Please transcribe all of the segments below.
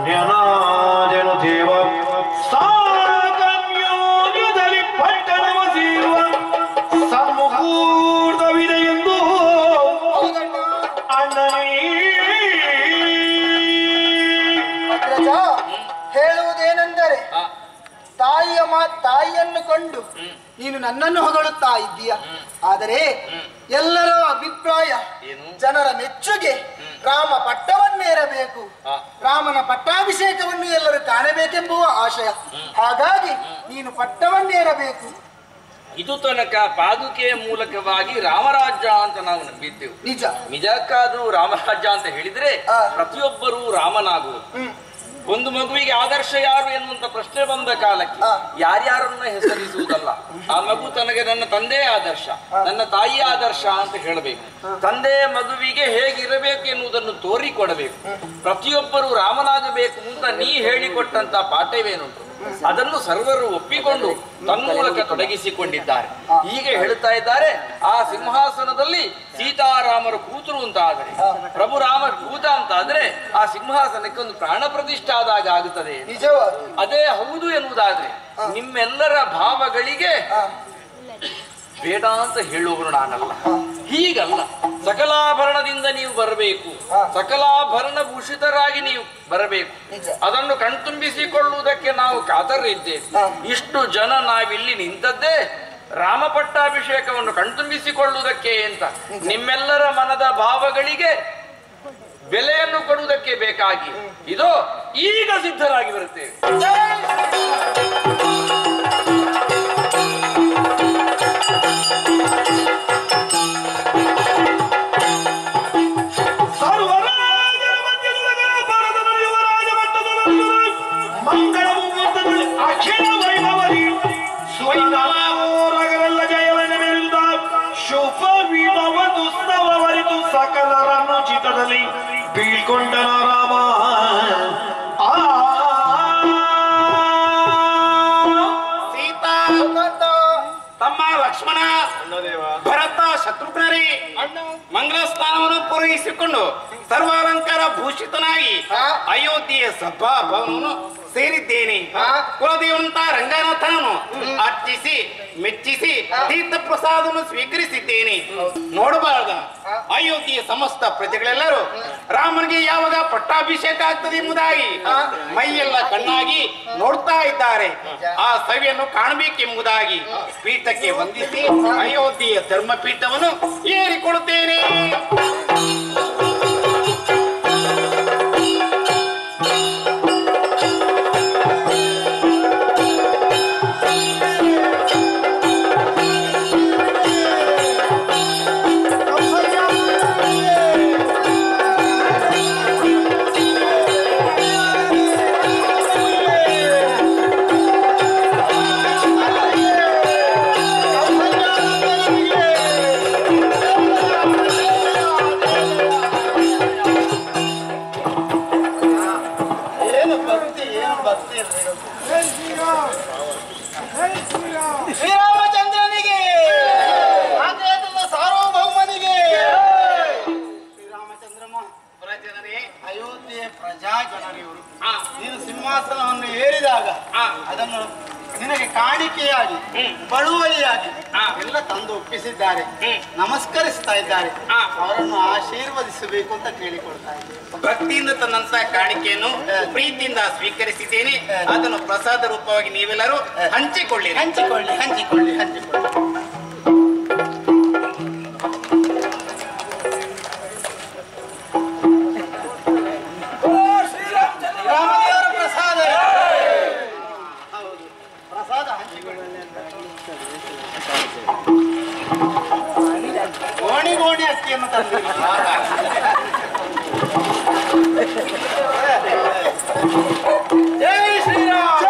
ಧನ್ಯನಾದೆನು ದೇವ ಸಾಕನ್ಯೋನ್ಯದಲ್ಲಿ ಪಟ್ಟಣವ ಸೇರುವ ಸನ್ಮುಹೂರ್ತವಿದೆ ಎಂದು ಅಣ್ಣನೇ ಅಗ್ರಜ ಹೇಳುವುದೇನೆಂದರೆ ಆ, ತಾಯಿಯ ಮಾ ತಾಯಿಯನ್ನು ಕಂಡು ನೀನು ನನ್ನನ್ನು ಹೊಗಳುತ್ತಾ ಇದ್ದೀಯ ಆದರೆ ಎಲ್ಲರ ಅಭಿಪ್ರಾಯ ಏನು? ಜನರ ಮೆಚ್ಚುಗೆ ರಾಮ ಪಟ್ಟವನ್ನೇರಬೇಕು ಆ. ರಾಮನ ಪಟ್ಟಾಭಿಷೇಕವನ್ನು ಎಲ್ಲರೂ ಕಾಣಬೇಕೆಂಬುವ ಆಶಯ ಹಾಗಾಗಿ ನೀನು ಪಟ್ಟವನ್ನೇರಬೇಕು ಇದು ತನಕ ಪಾದುಕೆಯ ಮೂಲಕವಾಗಿ ರಾಮರಾಜ್ಯ ಅಂತ ನಾವು ನಂಬಿದ್ದೆವು ನಿಜ ನಿಜಕ್ಕಾದ್ರೂ ರಾಮರಾಜ್ಯ ಅಂತ ಹೇಳಿದ್ರೆ ಆ. ಪ್ರತಿಯೊಬ್ಬರೂ ರಾಮನಾಗುವುದು ಹ್ಮ್ ಒಂದು ಮಗುವಿಗೆ ಆದರ್ಶ ಯಾರು ಎನ್ನುವಂತ ಪ್ರಶ್ನೆ ಬಂದ ಕಾಲಕ್ಕೆ ಆ. ಯಾರ್ಯಾರನ್ನ ಹೆಸರಿಸುವುದಲ್ಲ ಆ ಮಗು ತನಗೆ ನನ್ನ ತಂದೆ ಆದರ್ಶ ನನ್ನ ತಾಯಿ ಆದರ್ಶ ಅಂತ ಹೇಳಬೇಕು ತಂದೆ ಮಗುವಿಗೆ ಹೇಗಿರಬೇಕು ಎನ್ನುವುದನ್ನು ತೋರಿಕೊಡಬೇಕು ಪ್ರತಿಯೊಬ್ಬರು ರಾಮನಾಗಬೇಕು ಅಂತ ನೀ ಹೇಳಿಕೊಟ್ಟಂತ ಪಾಠವೇನುಂಟು ಅದನ್ನು ಸರ್ವರು ಒಪ್ಪಿಕೊಂಡು ತನ್ಮೂಲಕ ತೊಡಗಿಸಿಕೊಂಡಿದ್ದಾರೆ ಹೀಗೆ ಹೇಳ್ತಾ ಇದ್ದಾರೆ ಆ ಸಿಂಹಾಸನದಲ್ಲಿ ಸೀತಾರಾಮರು ಕೂತರು ಅಂತ ಆದರೆ ಪ್ರಭು ರಾಮ ಕೂತ ಅಂತ ಆದ್ರೆ ಆ ಸಿಂಹಾಸನಕ್ಕೆ ಒಂದು ಪ್ರಾಣ ಪ್ರತಿಷ್ಠೆ ಆದಾಗ ಆಗುತ್ತದೆ ನಿಜವಾದ ಅದೇ ಹೌದು ಎನ್ನುವುದಾದ್ರೆ ನಿಮ್ಮೆಲ್ಲರ ಭಾವಗಳಿಗೆ ಬೇಡ ಅಂತ ಹೇಳುವವರು ನಾನಲ್ಲ ಹೀಗಲ್ಲ ಸಕಲಾಭರಣದಿಂದ ನೀವು ಬರಬೇಕು ಸಕಲಾಭರಣ ಭೂಷಿತರಾಗಿ ನೀವು ಬರಬೇಕು ನಿಜ. ಅದನ್ನು ಕಣ್ತುಂಬಿಸಿಕೊಳ್ಳುವುದಕ್ಕೆ ನಾವು ಕಾತರಿದ್ದೇವೆ ಹಾ. ಇಷ್ಟು ಜನ ನಾವಿಲ್ಲಿ ನಿಂತದ್ದೇ ರಾಮ ಪಟ್ಟಾಭಿಷೇಕವನ್ನು ಕಣ್ತುಂಬಿಸಿಕೊಳ್ಳುವುದಕ್ಕೆ ಅಂತ ನಿಮ್ಮೆಲ್ಲರ ಮನದ ಭಾವಗಳಿಗೆ ಬೆಲೆಯನ್ನು ಕೊಡುವುದಕ್ಕೆ ಬೇಕಾಗಿ ಇದು ಈಗ ಸಿದ್ಧರಾಗಿ ಬರುತ್ತೇವೆ ಸರ್ವರಾಜರ ಮಧ್ಯದೊಳಗಣ ಭಾರತದ ಯುವರಾಜ ಮಟ್ಟದೊಳಗಣ ಮಂಗಳವು ಮುದ್ದದಲ್ಲಿ ಅಖಿಲ ವೈಭವರಿ ಸ್ವೈನವರೆಲ್ಲ ಜಯವನ್ನು ಮೆರೆದ ಶುಭ ವಿಭವ ದುಸ್ತವರಿತು ಸಕಲರನ್ನು ಚಿತ್ತದಲ್ಲಿ ಬೀಳ್ಕೊಂಡನ ರಾಮ ಆ ಸೀತಾ ತಮ್ಮ ಲಕ್ಷ್ಮಣ ಭರತ ಶತ್ರುಘ್ನರೇ ಮಂಗಲ ಸ್ಥಾನವನ್ನು ಪೂರೈಸಿಕೊಂಡು ಸರ್ವಾಲಂಕಾರ ಭೂಷಿತನಾಗಿ ಅಯೋಧ್ಯೆಯ ಸಭಾ ಭವನವನ್ನು ಸೇರಿದ್ದೇನೆ ಕುಲದೇವಂತ ರಂಗನಾಥನನ್ನು ಅರ್ಚಿಸಿ ಮೆಚ್ಚಿಸಿ ತೀರ್ಥ ಪ್ರಸಾದವನ್ನು ಸ್ವೀಕರಿಸಿದ್ದೇನೆ ನೋಡಬಾರ್ದ ಅಯೋಧ್ಯೆಯ ಸಮಸ್ತ ಪ್ರಜೆಗಳೆಲ್ಲರೂ ರಾಮನಿಗೆ ಯಾವಾಗ ಪಟ್ಟಾಭಿಷೇಕ ಆಗ್ತದೆ ಎಂಬುದಾಗಿ ಮೈಯೆಲ್ಲ ಕಣ್ಣಾಗಿ ನೋಡ್ತಾ ಇದ್ದಾರೆ ಆ ಸವಿಯನ್ನು ಕಾಣಬೇಕೆಂಬುದಾಗಿ ಪೀಠಕ್ಕೆ ವಂದಿಸಿ ಅಯೋಧ್ಯೆಯ ಧರ್ಮಪೀಠವನ್ನು ಏರಿಕೊಡುತ್ತೇನೆ ಏನು ಭಕ್ತಿ ಏನು ಭಕ್ತಿ ಶ್ರೀರಾಮಚಂದ್ರನಿಗೆ ಆಂಜನೇಯನ ಸಾರ್ವಭೌಮನಿಗೆ ಶ್ರೀರಾಮಚಂದ್ರಮ್ಮ ಪ್ರಜನರೇ, ಅಯೋಧ್ಯೆಯ ಪ್ರಜಾಜನರಿವರು ಆ, ನೀನು ಸಿಂಹಾಸನವನ್ನು ಏರಿದಾಗ ಆ, ಅದನ್ನು ನಿನಗೆ ಕಾಣಿಕೆಯಾಗಿ ಬಳುವಳಿಯಾಗಿ ಆ. ಎಲ್ಲ ತಂದು ಒಪ್ಪಿಸಿದ್ದಾರೆ ಹ್ಮ್. ನಮಸ್ಕರಿಸ್ತಾ ಇದ್ದಾರೆ ಆ. ಅವರನ್ನು ಆಶೀರ್ವದಿಸಬೇಕು ಅಂತ ಕೇಳಿಕೊಳ್ತಾ ಇದ್ದಾರೆ ಭಕ್ತಿಯಿಂದ ತನ್ನಂತ ಕಾಣಿಕೆಯನ್ನು ಪ್ರೀತಿಯಿಂದ ಸ್ವೀಕರಿಸಿದ್ದೇನೆ ಅದನ್ನು ಪ್ರಸಾದ ರೂಪವಾಗಿ ನೀವೆಲ್ಲರೂ ಹಂಚಿಕೊಳ್ಳಿರಿ ಹಂಚಿಕೊಳ್ಳಿ ಹಂಚಿಕೊಳ್ಳಿ ಹಂಚಿಕೊಳ್ಳಿ ರಾಮದೇವರ ಪ್ರಸಾದ ಹೌದು ಪ್ರಸಾದ ಹಂಚಿಕೊಳ್ಳಿ ಗೋಣಿ ಗೋಣಿ ಅಕ್ಕಿಯನ್ನು ತಂದಿರಿ ಜೈ ಶ್ರೀರಾಮ್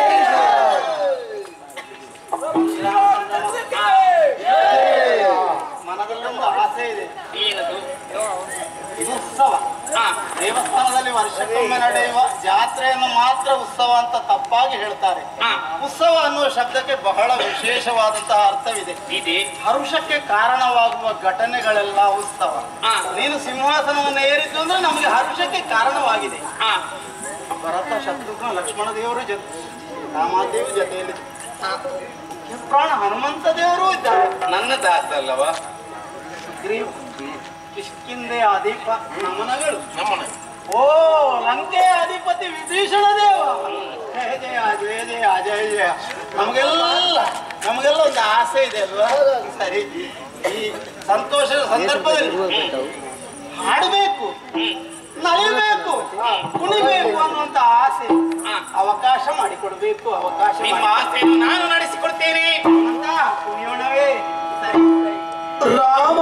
ಮನದಲ್ಲೊಂದು ಆಸೆ ಇದೆ ಏನದು ಇದು ಉತ್ಸವ ಆ, ದೇವಸ್ಥಾನದಲ್ಲಿ ವರ್ಷಕ್ಕೊಮ್ಮೆ ನಡೆಯುವ ಜಾತ್ರೆಯನ್ನು ಮಾತ್ರ ಉತ್ಸವ ಅಂತ ತಪ್ಪಾಗಿ ಹೇಳ್ತಾರೆ ಆ, ಉತ್ಸವ ಅನ್ನುವ ಶಬ್ದಕ್ಕೆ ಬಹಳ ವಿಶೇಷವಾದಂತಹ ಅರ್ಥವಿದೆ ಇದೆ ಹರುಷಕ್ಕೆ ಕಾರಣವಾಗುವ ಘಟನೆಗಳೆಲ್ಲ ಉತ್ಸವ ಆ, ನೀನು ಸಿಂಹಾಸನವನ್ನು ಏರಿದ್ದು ಅಂದ್ರೆ ನಮಗೆ ಹರುಷಕ್ಕೆ ಕಾರಣವಾಗಿದೆ ಆ, ಭರತ ಶತ್ರುಘ್ನ ಲಕ್ಷ್ಮಣ ದೇವರು ಜೊತೆ ರಾಮಾದೇವಿ ಜೊತೆಯಲ್ಲಿ ಪ್ರಾಣ ಹನುಮಂತ ದೇವರು ಇದ್ದಾರೆ ನನ್ನ ದಾಸ ಅಲ್ಲವಾ ಸುಗ್ರೀವ ಕಿಷ್ಕಿಂದೆ ಅಧಿಪ ನಮನಗಳು ನಮ್ಮನ ಓ ಲಂಕೆಯ ಅಧಿಪತಿ ವಿಭೀಷಣ ದೇವ ಜಯ ಜಯ ಜಯ ಜಯ ಜಯ ಜಯ ನಮಗೆಲ್ಲ ನಮಗೆಲ್ಲ ಒಂದು ಆಸೆ ಇದೆ ಅಲ್ವಾ ಸರಿ ಈ ಸಂತೋಷದ ಸಂದರ್ಭದಲ್ಲಿ ಹಾಡಬೇಕು ನಲಿಬೇಕು ಕುಣಿಬೇಕು ಅನ್ನುವಂತ ಆಸೆ ಅವಕಾಶ ಮಾಡಿಕೊಡ್ಬೇಕು ಅವಕಾಶ ನಿಮ್ಮ ಮಾಡಿ ಆಸೆಯನ್ನು ನಾನು ನಡೆಸಿಕೊಡ್ತೇನೆ ಅಂತ ಕುಣಿಯೋಣವೇ ಸರಿ ಸರಿ ರಾಮ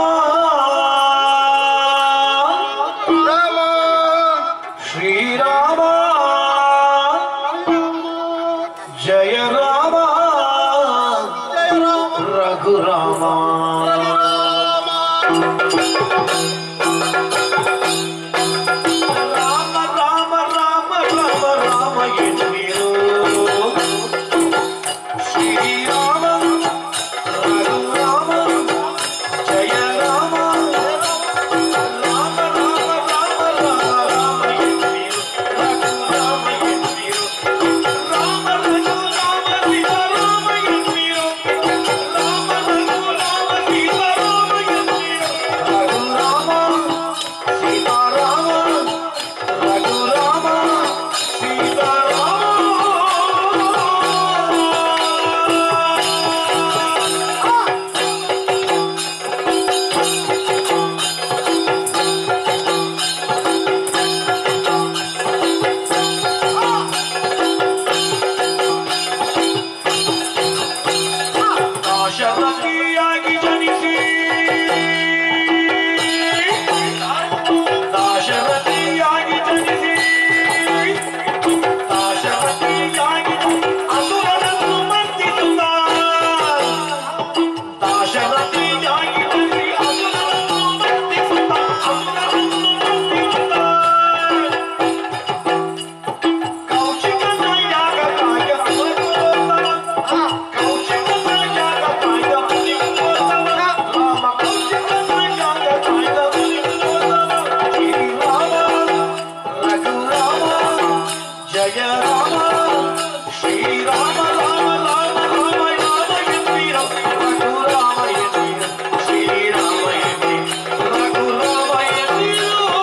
ರಾಮ ಶ್ರೀರಾಮ ಜಯ ರಾಮ ಜಯ ರಾಮ ರಘುರಾಮ ರಾಮ ರಾಮ ರಾಮ ರಾಮ ರಾಮ ಎನ್ನಿರು ಶ್ರೀರಾಮ ರಘುರಾಮ ಜಯ ರಾಮ ರಾಮ ರಾಮ ರಾಮ ರಾಮ ರಾಮ ಎನ್ನಿರು ರಘುರಾಮ ಎನ್ನಿರು ರಾಮ ರಘುರಾಮ ಸೀತಾ ರಾಮ ಎನ್ನಿರು ರಾಮ ರಘುರಾಮ ಸೀತಾ ರಾಮ ಎನ್ನಿರು ರಘುರಾಮ ಸೀತಾರಾಮ ರಘುರಾಮ ಸೀತಾರಾಮ ದಾಶರಥಿಯಾಗಿ ಜನಿಸಿ ದಾಶರಥಿಯಾಗಿ ಜನಿಸಿ ದಾಶರಥಿಯಾಗಿ ಅಸುರನನ್ನು ಮರ್ತಿಸುತ್ತ ದಾಶರಥಿಯಾಗಿ ಜನಿಸಿ ಅಸುರನನ್ನು ಮರ್ತಿಸುತ್ತ ಅಸುರನನ್ನು ಮರ್ತಿಸುತ್ತ ಕೌಶಿಕನ ಯಾಗಕ್ಕಾಗಿ ಅಮರೋತ್ತಮ ಕೌಶಿಕನ ಯಾಗಕ್ಕಾಗಿ ಅಮರೋತ್ತಮ ರಾಮ ಕೌಶಿಕನ ಯಾಗಕ್ಕಾಗಿ ಅಮರೋತ್ತಮ ಶ್ರೀರಾಮ ರಘುರಾಮ ಜಯ ರಾಮ ಶ್ರೀರಾಮ ರಾಮ ರಾಮ ರಾಮ ರಾಮ ಎನ್ನಿರ ರಘುರಾಮ ಎನ್ನಿರ ಶ್ರೀರಾಮ ಎನ್ನಿರ ರಘುರಾಮ ಎನ್ನಿರ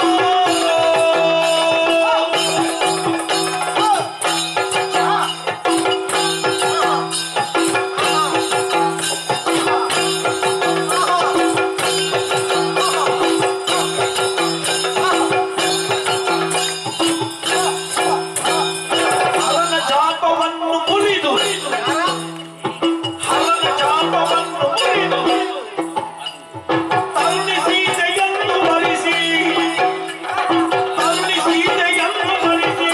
ಹರನ ಚಾಪವನ್ನು ಮುರಿದು ಹರನ ಚಾಪವನ್ನು ಮುರಿದು ತರುಣಿ ಸೀತೆಯನ್ನು ಮರಿಸಿ ತರುಣಿ ಸೀತೆಯನ್ನು ಮರಿಸಿ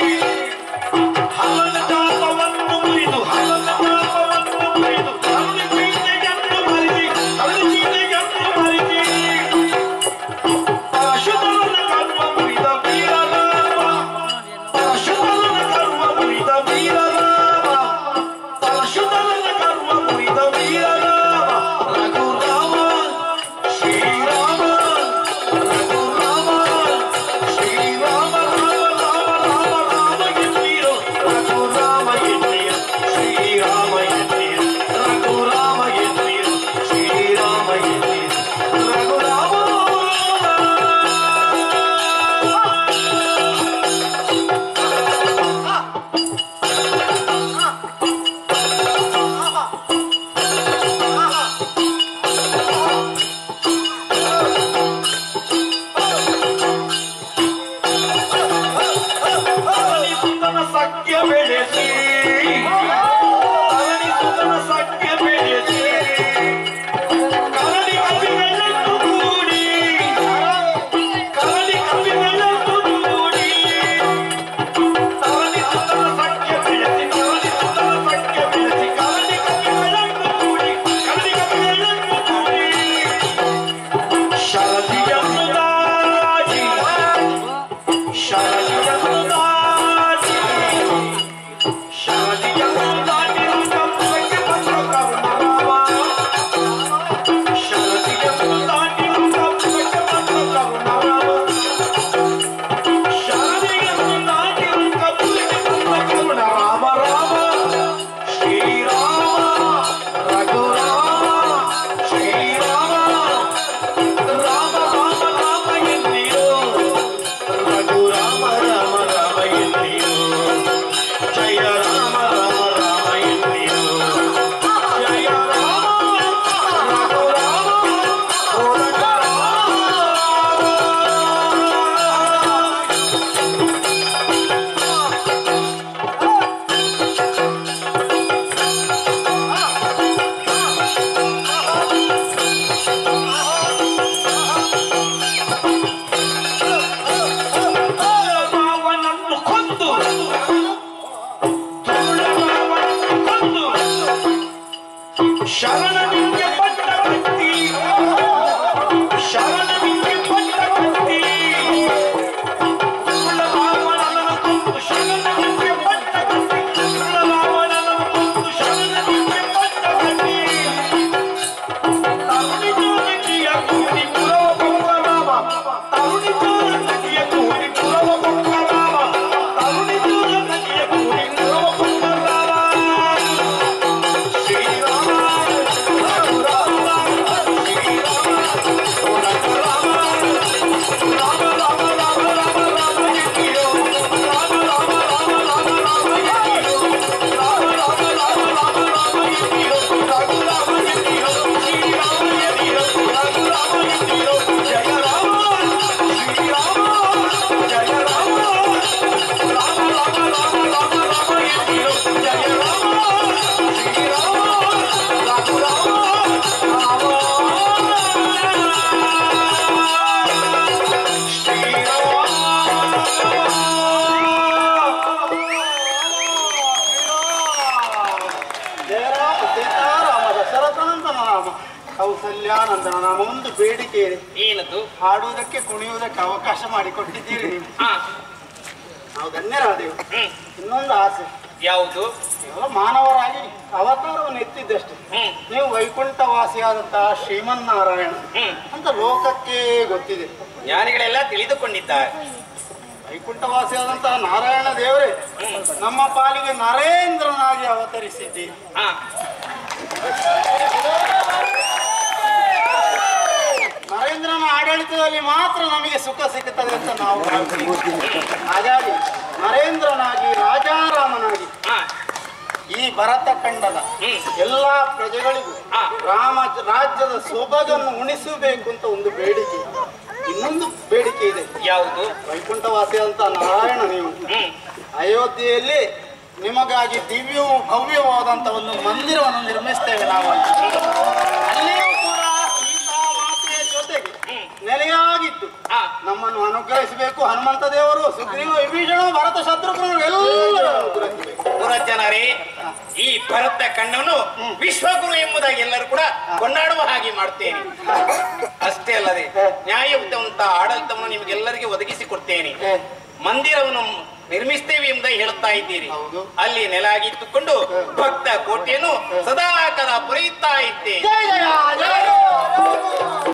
ಹರನ ಚಾಪವನ್ನು ಮುರಿದು ಹರನ ಚಾಪವನ್ನು ಮುರಿದು ತರುಣಿ ಸೀತೆಯನ್ನು ಮರಿಸಿ ತರುಣಿ ಸೀತೆಯನ್ನು ಮರಿಸಿ ಪರಶುತರನ ಕರ್ಮ ಮುರಿದ ವೀರರಾಮ ಪರಶುತರನ ಕರ್ಮ ಮುರಿದ ವೀರರಾಮ ಪರಶುತರನ ಕರ್ಮ ಮುರಿದ ವೀರರಾಮ ರಘುರಾಮ ಶ್ರೀರಾಮ ರಘುರಾಮ ಶ್ರೀರಾಮ ರಾಮ ರಾಮ ರಾಮ ರಾಮ ಎನ್ನಿರು ರಘುರಾಮ ಎನ್ನಿರು ಶ್ರೀರಾಮ ಎನ್ನಿರು ರಘುರಾಮ ಎನ್ನಿರು ಶ್ರೀರಾಮ ಎನ್ನಿರು ರಘುರಾಮ ಅರಳಿಸುತ್ತನ ಸಖ್ಯ ಬೆಳೆಸಿ ಅರಳಿಸುತ್ತನ ಸಖ್ಯ ಬೆಳೆಸಿ ಕರಡಿ ಕವಿಗಳನ್ನು ಕೂಡಿ ಕರಡಿ ಕವಿಗಳನ್ನು ಕೂಡಿ ಅರಳಿಸುತ್ತನ ಸಖ್ಯ ಬೆಳೆಸಿ ಅರಳಿಸುತ್ತನ ಸಖ್ಯ ಬೆಳೆಸಿ ಕರಡಿ ಕವಿಗಳನ್ನು ಕೂಡಿ ಕರಡಿ ಕವಿಗಳನ್ನು ಕೂಡಿ ಶರದಿಯನ್ನು ದಾಟಿ ಶರದಿಯನ್ನು ದಾಟಿ ಶರದಿಯನ್ನು ಕೌಸಲ್ಯಾನಂದನ ನಮ್ಮ ಒಂದು ಬೇಡಿಕೆ ಇದೆ ಏನದು ಹಾಡುವುದಕ್ಕೆ ಕುಣಿಯುವುದಕ್ಕೆ ಅವಕಾಶ ಮಾಡಿಕೊಟ್ಟಿದ್ದೀರಿ ನೀವು ಹಾ ನಾವು ಧನ್ಯರಾದೆವು ಹ್ಮ್ ಇನ್ನೊಂದು ಆಸೆ ಯಾವುದು ಕೇವಲ ಮಾನವರಾಗಿ ಅವತಾರವನ್ನು ಎತ್ತಿದ್ದಷ್ಟೇ ಹ್ಮ್ ನೀವು ವೈಕುಂಠವಾಸಿಯಾದಂತಹ ಶ್ರೀಮನ್ನಾರಾಯಣ ಹ್ಮ್ ಅಂತ ಲೋಕಕ್ಕೆ ಗೊತ್ತಿದೆ ಜ್ಞಾನಿಗಳೆಲ್ಲ ತಿಳಿದುಕೊಂಡಿದ್ದಾರೆ ವೈಕುಂಠವಾಸಿಯಾದಂತಹ ನಾರಾಯಣ ದೇವರೇ ನಮ್ಮ ಪಾಲಿಗೆ ನರೇಂದ್ರನಾಗಿ ಅವತರಿಸಿದ್ದೀರಿ ಹಾ ನರೇಂದ್ರನ ಆಡಳಿತದಲ್ಲಿ ಮಾತ್ರ ನಮಗೆ ಸುಖ ಸಿಗುತ್ತದೆ ಅಂತ ನಾವು ಭಾವಿಸ್ತೀವಿ. ಹಾಗಾಗಿ ನರೇಂದ್ರನಾಗಿ ರಾಜಾರಾಮನಾಗಿ ಹಾ ಈ ಭರತ ಖಂಡದ ಹ್ಮ್. ಎಲ್ಲಾ ಪ್ರಜೆಗಳಿಗೂ ಆ. ರಾಮ ರಾಜ್ಯದ ಸೊಬಗನ್ನು ಉಣಿಸಬೇಕು ಅಂತ ಒಂದು ಬೇಡಿಕೆ ಇನ್ನೊಂದು ಬೇಡಿಕೆ ಇದೆ ಯಾವುದು ವೈಕುಂಠವಾಸಿ ಅಂತ ನಾರಾಯಣ ನೀವು ಹ್ಮ್ ಅಯೋಧ್ಯೆಯಲ್ಲಿ ನಿಮಗಾಗಿ ದಿವ್ಯವೂ ಭವ್ಯವಾದಂತ ಒಂದು ಮಂದಿರವನ್ನು ನಿರ್ಮಿಸ್ತೇವೆ ನಾವು ಅಲ್ಲಿ. ಅಲ್ಲಿಯೂ ಕೂಡ ಸೀತಾ ಮಾತೆಯ ಜೊತೆಗೆ ನೆಲೆಯಾಗಿದ್ದು ಹಾ ನಮ್ಮನ್ನು ಅನುಗ್ರಹಿಸಬೇಕು ಹನುಮಂತ ದೇವರು ಸುಗ್ರೀವ ವಿಭೀಷಣ ಭರತ ಶತ್ರುಘ್ನರು ಎಲ್ಲರೂ ಅನುಗ್ರಹಿಸಬೇಕು ಪುರಜನರೇ ಈ ಭರತ ಕಣ್ಣನ್ನು ವಿಶ್ವಗುರು ಎಂಬುದಾಗಿ ಎಲ್ಲರೂ ಕೂಡ ಕೊಂಡಾಡುವ ಹಾಗೆ ಮಾಡ್ತೇನೆ ಅಷ್ಟೇ ಅಲ್ಲದೆ ನ್ಯಾಯಯುತವಂತ ಆಡಳಿತವನ್ನು ನಿಮಗೆಲ್ಲರಿಗೆ ಒದಗಿಸಿ ಕೊಡ್ತೇನೆ ಹೇ, ಮಂದಿರವನ್ನು ನಿರ್ಮಿಸ್ತೇವೆ ಎಂಬುದಾಗಿ ಹೇಳುತ್ತಾ ಇದ್ದೀರಿ ಹೌದು. ಅಲ್ಲಿ ನೆಲಾಗಿತ್ತುಕೊಂಡು ಭಕ್ತ ಕೋಟೆಯನ್ನು ಸದಾ ಕಾಲ ಪೊರೆಯುತ್ತಾ ಇದ್ದೇನೆ ಜಯ ಜಯ ಜಯ